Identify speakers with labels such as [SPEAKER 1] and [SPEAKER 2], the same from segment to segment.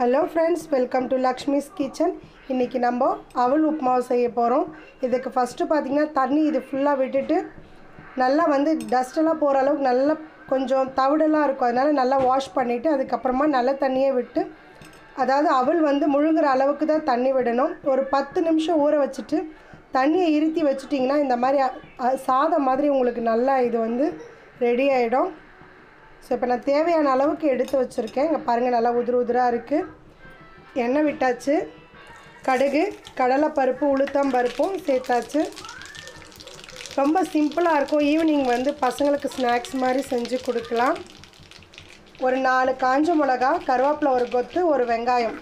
[SPEAKER 1] hello friends welcome to Lakshmi's kitchen இன்றைக்கி நம்ம அவல் உப்புமாவை செய்ய போகிறோம் இதுக்கு ஃபஸ்ட்டு பார்த்திங்கன்னா தண்ணி இது ஃபுல்லாக விட்டுட்டு நல்லா வந்து டஸ்ட்டெல்லாம் போகிற அளவுக்கு நல்லா கொஞ்சம் தவிடெல்லாம் இருக்கும் அதனால் நல்லா வாஷ் பண்ணிவிட்டு அதுக்கப்புறமா நல்ல தண்ணியே விட்டு அதாவது அவல் வந்து முழுங்குற அளவுக்கு தான் தண்ணி விடணும் ஒரு பத்து நிமிஷம் ஊற வச்சுட்டு தண்ணியை இருத்தி வச்சுட்டிங்கன்னா இந்த மாதிரி அ- அ- சாதம் மாதிரி உங்களுக்கு நல்லா இது வந்து ரெடி ஆகிடும் ஸோ இப்போ நான் தேவையான அளவுக்கு எடுத்து வச்சுருக்கேன் இங்கே பாருங்கள் நல்லா உதிர உதிராக இருக்குது எண்ணெய் விட்டாச்சு கடுகு கடலைப்பருப்பு உளுத்தம் பருப்பும் சேர்த்தாச்சு ரொம்ப சிம்பிளாக இருக்கும் ஈவினிங் வந்து பசங்களுக்கு ஸ்நாக்ஸ் மாதிரி செஞ்சு கொடுக்கலாம் ஒரு நாலு காஞ்ச மிளகா கருவேப்பிலை ஒரு கொத்து ஒரு வெங்காயம்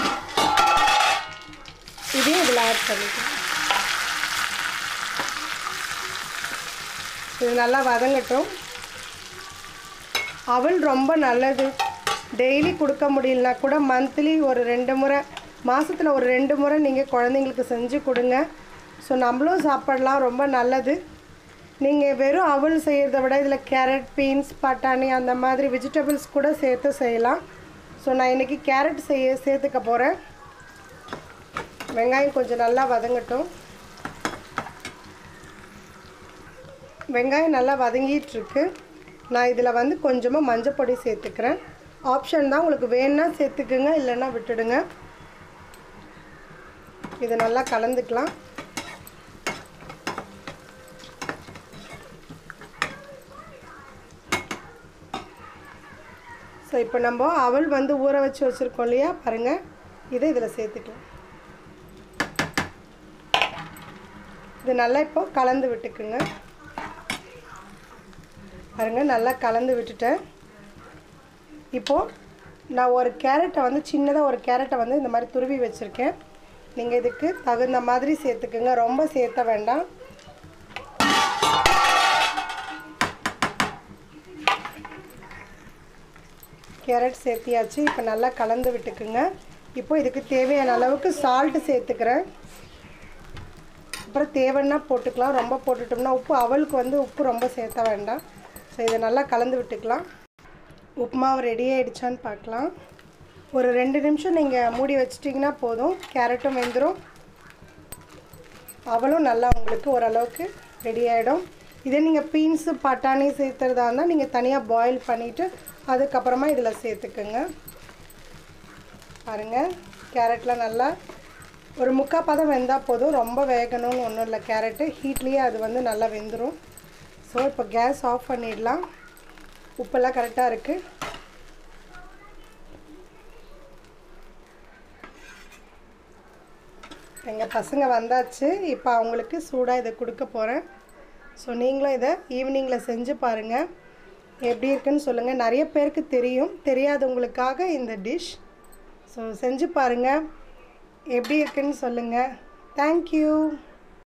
[SPEAKER 1] இதையும் இதில் ஆட் பண்ணிக்கலாம் இது நல்லா வதங்கட்டும் அவல் ரொம்ப நல்லது டெய்லி கொடுக்க முடியலனா கூட மந்த்லி ஒரு ரெண்டு முறை மாதத்தில் ஒரு ரெண்டு முறை நீங்கள் குழந்தைங்களுக்கு செஞ்சு கொடுங்க ஸோ நம்மளும் சாப்பிடலாம் ரொம்ப நல்லது நீங்கள் வெறும் அவல் செய்கிறத விட இதில் கேரட் பீன்ஸ் பட்டாணி அந்த மாதிரி வெஜிடபிள்ஸ் கூட சேர்த்து செய்யலாம் ஸோ நான் இன்றைக்கி கேரட் செய்ய சேர்த்துக்க போகிறேன் வெங்காயம் கொஞ்சம் நல்லா வதங்கட்டும் வெங்காயம் நல்லா வதங்கிட்டு இருக்கு நான் இதில் வந்து கொஞ்சமாக மஞ்சள் பொடி சேர்த்துக்கிறேன் ஆப்ஷன் தான் உங்களுக்கு வேணும்னா சேர்த்துக்குங்க இல்லைன்னா விட்டுடுங்க இதை நல்லா கலந்துக்கலாம் ஸோ இப்போ நம்ம அவல் வந்து ஊற வச்சு வச்சுருக்கோம் இல்லையா பாருங்கள் இதை இதில் சேர்த்துக்கலாம் இது நல்லா இப்போ கலந்து விட்டுக்குங்க பாருங்கள் நல்லா கலந்து விட்டுட்டேன் இப்போது நான் ஒரு கேரட்டை வந்து சின்னதாக ஒரு கேரட்டை வந்து இந்த மாதிரி துருவி வச்சுருக்கேன் நீங்கள் இதுக்கு தகுந்த மாதிரி சேர்த்துக்குங்க ரொம்ப சேர்த்த வேண்டாம் கேரட் சேர்த்தியாச்சு இப்போ நல்லா கலந்து விட்டுக்குங்க இப்போ இதுக்கு தேவையான அளவுக்கு சால்ட்டு சேர்த்துக்கிறேன் அப்புறம் தேவைன்னா போட்டுக்கலாம் ரொம்ப போட்டுட்டோம்னா உப்பு அவலுக்கு வந்து உப்பு ரொம்ப சேர்த்த வேண்டாம் ஸோ இதை நல்லா கலந்து விட்டுக்கலாம் உப்புமாவு ரெடி ஆகிடுச்சான்னு பார்க்கலாம் ஒரு ரெண்டு நிமிஷம் நீங்கள் மூடி வச்சிட்டிங்கன்னா போதும் கேரட்டும் வெந்துடும் அவளும் நல்லா உங்களுக்கு ஓரளவுக்கு ரெடி ஆகிடும் இதே நீங்கள் பீன்ஸு பட்டாணி சேர்த்துறதா இருந்தால் நீங்கள் தனியாக பாயில் பண்ணிவிட்டு அதுக்கப்புறமா இதில் சேர்த்துக்குங்க பாருங்கள் கேரட்லாம் நல்லா ஒரு முக்கால் பதம் வெந்தால் போதும் ரொம்ப வேகணும்னு ஒன்றும் இல்லை கேரட்டு ஹீட்லேயே அது வந்து நல்லா வெந்துடும் ஸோ இப்போ கேஸ் ஆஃப் பண்ணிடலாம் உப்பெல்லாம் கரெக்டாக இருக்குது எங்கள் பசங்க வந்தாச்சு இப்போ அவங்களுக்கு சூடாக இதை கொடுக்க போகிறேன் ஸோ நீங்களும் இதை ஈவினிங்கில் செஞ்சு பாருங்கள் எப்படி இருக்குன்னு சொல்லுங்கள் நிறைய பேருக்கு தெரியும் தெரியாதவங்களுக்காக இந்த டிஷ் ஸோ செஞ்சு பாருங்கள் எப்படி இருக்குன்னு சொல்லுங்கள் தேங்க்யூ